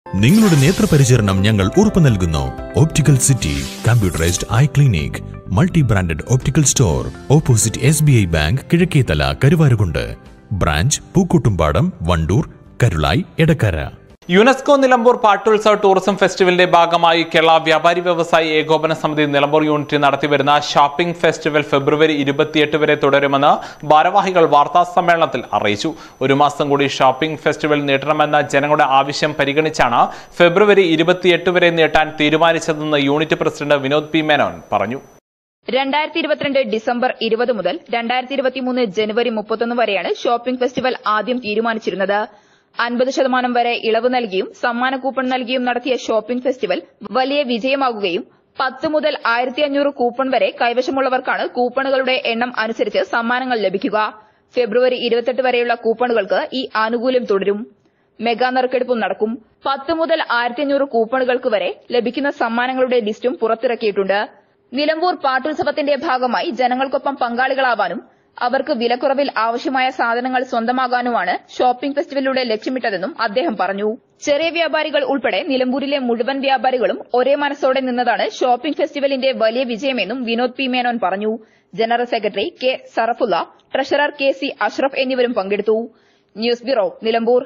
നിങ്ങളുടെ നേത്രപരിചരണം ഞങ്ങൾ ഉറപ്പു നൽകുന്നു optical city computerised eye clinic multi branded optical store opposite S B I bank Kizhakkethala Karuvarakundu branch Pookkottumpadam Wandoor Karulai Edakkara UNESCO Nilambur പാട്ടുത്സവ tourism ഫെസ്റ്റിവലിന്റെ ഭാഗമായി കേരള വ്യാപാരി വ്യവസായി ഏകോപന സമിതി നിലമ്പൂർ യൂണിറ്റ് നടത്തിവരുന്ന ഷോപ്പിംഗ് ഫെസ്റ്റിവൽ ഫെബ്രുവരി ഇരുപത്തിയെട്ട് വരെ തുടരുമെന്ന് ഭാരവാഹികൾ വാർത്താ സമ്മേളനത്തിൽ അറിയിച്ചു ഒരു മാസം കൂടി ഷോപ്പിംഗ് ഫെസ്റ്റിവൽ നീട്ടണമെന്ന ജനങ്ങളുടെ ആവശ്യം പരിഗണിച്ചാണ് ഫെബ്രുവരി ഇരുപത്തിയെട്ട് വരെ നീട്ടാൻ തീരുമാനിച്ചതെന്ന് unit president Vinod P Menon പറഞ്ഞു രണ്ടായിരത്തി ഇരുപത്തിരണ്ട് ഡിസംബർ ഇരുപത് മുതൽ രണ്ടായിരത്തി ഇരുപത്തിമൂന്ന് ജനുവരി മുപ്പത്തൊന്ന് വരെയാണ് ഷോപ്പിംഗ് ഫെസ്റ്റിവൽ ആദ്യം തീരുമാനിച്ചിരുന്നത് അൻപത് ശതമാനം വരെ ഇളവ് നൽകിയും സമ്മാന കൂപ്പൺ നൽകിയും നടത്തിയ ഷോപ്പിംഗ് ഫെസ്റ്റിവൽ വലിയ വിജയമാകുകയും പത്ത് മുതൽ ആയിരത്തി അഞ്ഞൂറ് കൂപ്പൺ വരെ കൈവശമുള്ളവർക്കാണ് കൂപ്പണുകളുടെ എണ്ണം അനുസരിച്ച് സമ്മാനങ്ങൾ ലഭിക്കുക ഫെബ്രുവരി ഇരുപത്തെട്ട് വരെയുള്ള കൂപ്പണുകൾക്ക് ഈ ആനുകൂല്യം തുടരും മെഗാ നറുക്കെടുപ്പും നടക്കും പത്ത് മുതൽ ആയിരത്തി അഞ്ഞൂറ് കൂപ്പണുകൾക്ക് വരെ ലഭിക്കുന്ന സമ്മാനങ്ങളുടെ ലിസ്റ്റും പുറത്തിറക്കിയിട്ടുണ്ട് നിലമ്പൂർ പാട്ടുത്സവത്തിന്റെ ഭാഗമായി ജനങ്ങൾക്കൊപ്പം പങ്കാളികളാവാനും അവർക്ക് വിലക്കുറവിൽ ആവശ്യമായ സാധനങ്ങൾ സ്വന്തമാകാനുമാണ് ഷോപ്പിംഗ് ഫെസ്റ്റിവലിലൂടെ ലക്ഷ്യമിട്ടതെന്നും അദ്ദേഹം പറഞ്ഞു ചെറിയ വ്യാപാരികൾ ഉൾപ്പെടെ നിലമ്പൂരിലെ മുഴുവൻ വ്യാപാരികളും ഒരേ മനസ്സോടെ നിന്നതാണ് ഷോപ്പിംഗ് ഫെസ്റ്റിവലിന്റെ വലിയ വിജയമെന്നും വിനോദ് പി മേനോൻ പറഞ്ഞു general secretary K Sarafulla treasurer K C Ashraf എന്നിവരും പങ്കെടുത്തു ന്യൂസ് ബ്യൂറോ നിലമ്പൂർ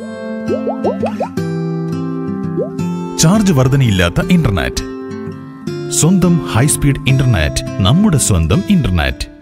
ചാർജ് വർധനയില്ലാത്ത ഇന്റർനെറ്റ് സ്വന്തം ഹൈസ്പീഡ് ഇന്റർനെറ്റ് നമ്മുടെ സ്വന്തം ഇന്റർനെറ്റ്